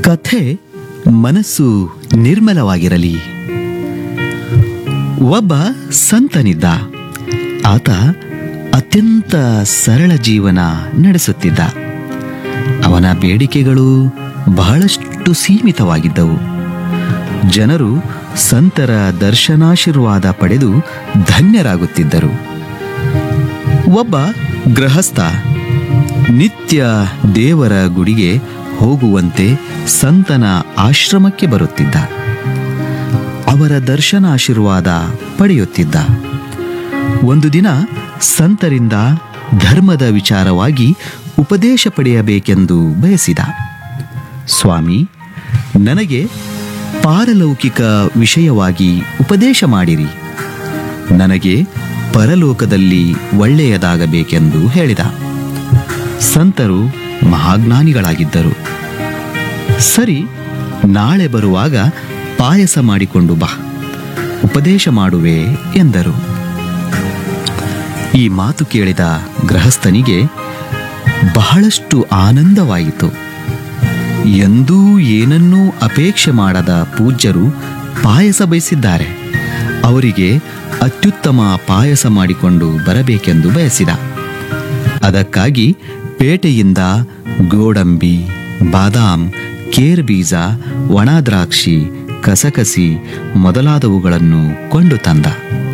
ಕಥೆ ಮನಸ್ಸು ನಿರ್ಮಲವಾಗಿರಲಿ ಒಬ್ಬ ಸಂತನಿದ್ದ ಆತ ಅತ್ಯಂತ ಸರಳ ಜೀವನ ನಡೆಸುತ್ತಿದ್ದ ಅವನ ಬೇಡಿಕೆಗಳು ಬಹಳಷ್ಟು ಸೀಮಿತವಾಗಿದ್ದವು ಜನರು ಸಂತರ ದರ್ಶನಾಶೀರ್ವಾದ ಪಡೆದು ಧನ್ಯರಾಗುತ್ತಿದ್ದರು ಒಬ್ಬ ಗೃಹಸ್ಥ ನಿತ್ಯ ದೇವರ ಗುಡಿಗೆ ಹೋಗುವಂತೆ ಸಂತನ ಆಶ್ರಮಕ್ಕೆ ಬರುತ್ತಿದ್ದ ಅವರ ದರ್ಶನಾಶೀರ್ವಾದ ಪಡೆಯುತ್ತಿದ್ದ ಒಂದು ದಿನ ಸಂತರಿಂದ ಧರ್ಮದ ವಿಚಾರವಾಗಿ ಉಪದೇಶ ಪಡೆಯಬೇಕೆಂದು ಬಯಸಿದ ಸ್ವಾಮಿ ನನಗೆ ಪಾರಲೌಕಿಕ ವಿಷಯವಾಗಿ ಉಪದೇಶ ಮಾಡಿರಿ ನನಗೆ ಪರಲೋಕದಲ್ಲಿ ಒಳ್ಳೆಯದಾಗಬೇಕೆಂದು ಹೇಳಿದ ಸಂತರು ಮಹಾಜ್ಞಾನಿಗಳಾಗಿದ್ದರು ಸರಿ ನಾಳೆ ಬರುವಾಗ ಪಾಯಸ ಮಾಡಿಕೊಂಡು ಬಾ ಉಪದೇಶ ಮಾಡುವೆ ಎಂದರು ಈ ಮಾತು ಕೇಳಿದ ಗೃಹಸ್ಥನಿಗೆ ಬಹಳಷ್ಟು ಆನಂದವಾಯಿತು ಎಂದೂ ಏನನ್ನೂ ಅಪೇಕ್ಷೆ ಮಾಡದ ಪೂಜ್ಯರು ಪಾಯಸ ಬಯಸಿದ್ದಾರೆ ಅವರಿಗೆ ಅತ್ಯುತ್ತಮ ಪಾಯಸ ಮಾಡಿಕೊಂಡು ಬರಬೇಕೆಂದು ಬಯಸಿದ ಅದಕ್ಕಾಗಿ ಪೇಟೆಯಿಂದ ಗೋಡಂಬಿ ಬಾದಾಮ್ ಕೇರ್ ಬೀಜ ಒಣ ದ್ರಾಕ್ಷಿ ಕಸಕಸಿ ಮೊದಲಾದವುಗಳನ್ನು ಕೊಂಡು ತಂದ